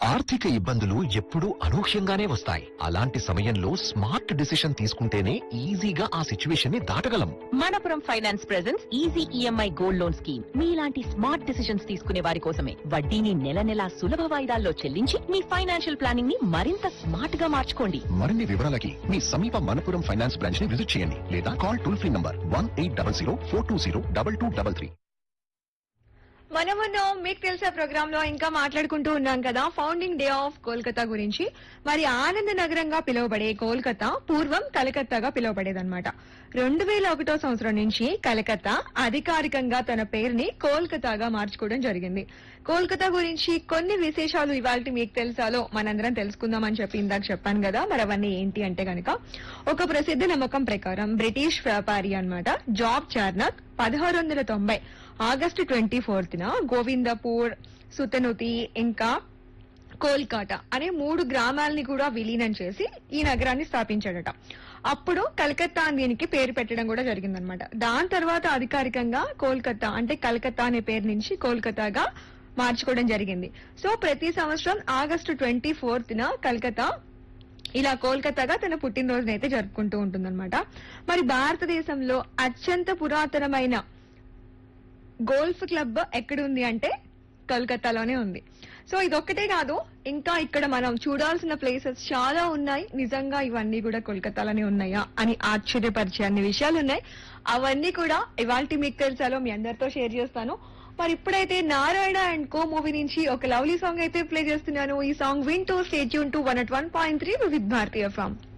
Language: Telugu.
ఆర్థిక ఇబ్బందులు ఎప్పుడూ అనూహ్యంగానే వస్తాయి అలాంటి సమయంలో స్మార్ట్ డిసిషన్ తీసుకుంటేనే ఈజీగా ఆ సిచ్యువేషన్ ని దాటగలం Manappuram finance presents easy EMI gold loan scheme మీలాంటి స్మార్ట్ డిసిషన్స్ తీసుకునే వారి కోసమే వడ్డీని నెల నెలా సులభ వాయిదాల్లో చెల్లించి మీ ఫైనాన్షియల్ ప్లానింగ్ ని మరింత స్మార్ట్ గా మార్చుకోండి మరిన్ని వివరాలకి మీ సమీప మనపురం ఫైనాన్స్ బ్రాంచ్ ని విజిట్ చేయండి లేదా call toll free number one eight double zero four two zero double two double three మనమున్న మీకు తెలిసే ప్రోగ్రామ్ లో ఇంకా మాట్లాడుకుంటూ ఉన్నాం కదా ఫౌండింగ్ డే ఆఫ్ కోల్కతా గురించి మరి ఆనంద నగరంగా పిలువబడే కోల్కతా పూర్వం కలకత్తాగా పిలువబడేదన్నమాట రెండు వేల ఒకటో సంవత్సరం నుంచి కలకత్తా అధికారికంగా తన పేరుని కోల్కతాగా మార్చుకోవడం జరిగింది కోల్కతా గురించి కొన్ని విశేషాలు ఇవాళ మీకు తెలుసాలో మనందరం తెలుసుకుందామని చెప్పి ఇందాక చెప్పాను కదా మరి అవన్నీ ఏంటి అంటే గనక ఒక ప్రసిద్ధ నమ్మకం ప్రకారం బ్రిటిష్ వ్యాపారి అన్నమాట జాబ్ చార్నక్ పదహారు వందల తొంభై ఆగస్టు ట్వంటీ ఫోర్త్ న గోవిందపూర్ సుతనుతి ఇంకా కోల్కాటా అనే మూడు గ్రామాలని కూడా విలీనం చేసి ఈ నగరాన్ని స్థాపించాడట అప్పుడు కలకత్తా అని దీనికి పేరు పెట్టడం కూడా జరిగిందనమాట దాని తర్వాత అధికారికంగా కోల్కతా అంటే కలకత్తా అనే పేరు నుంచి కోల్కతాగా మార్చుకోవడం జరిగింది సో ప్రతి సంవత్సరం ఆగస్టు ట్వంటీ ఫోర్త్ న కలకత్తా ఇలా కోల్కతాగా తన పుట్టినరోజునైతే అయితే జరుపుకుంటూ ఉంటుందన్నమాట మరి భారతదేశంలో అత్యంత పురాతనమైన గోల్ఫ్ క్లబ్ ఎక్కడుంది అంటే కోల్కతాలోనే ఉంది సో ఇదొక్కటే కాదు ఇంకా ఇక్కడ మనం చూడాల్సిన ప్లేసెస్ చాలా ఉన్నాయి నిజంగా ఇవన్నీ కూడా కోల్కతాలోనే ఉన్నాయా అని ఆశ్చర్యపరిచే అన్ని విషయాలు ఉన్నాయి అవన్నీ కూడా ఇవాల్టి మీకు తెలుసాలో మీ అందరితో షేర్ చేస్తాను మరి ఇప్పుడైతే నారాయణ అండ్ కో మూవీ నుంచి ఒక లవ్లీ సాంగ్ అయితే ప్లే చేస్తున్నాను ఈ సాంగ్ వింటూ stay tune to one at one point three with Bharatiya from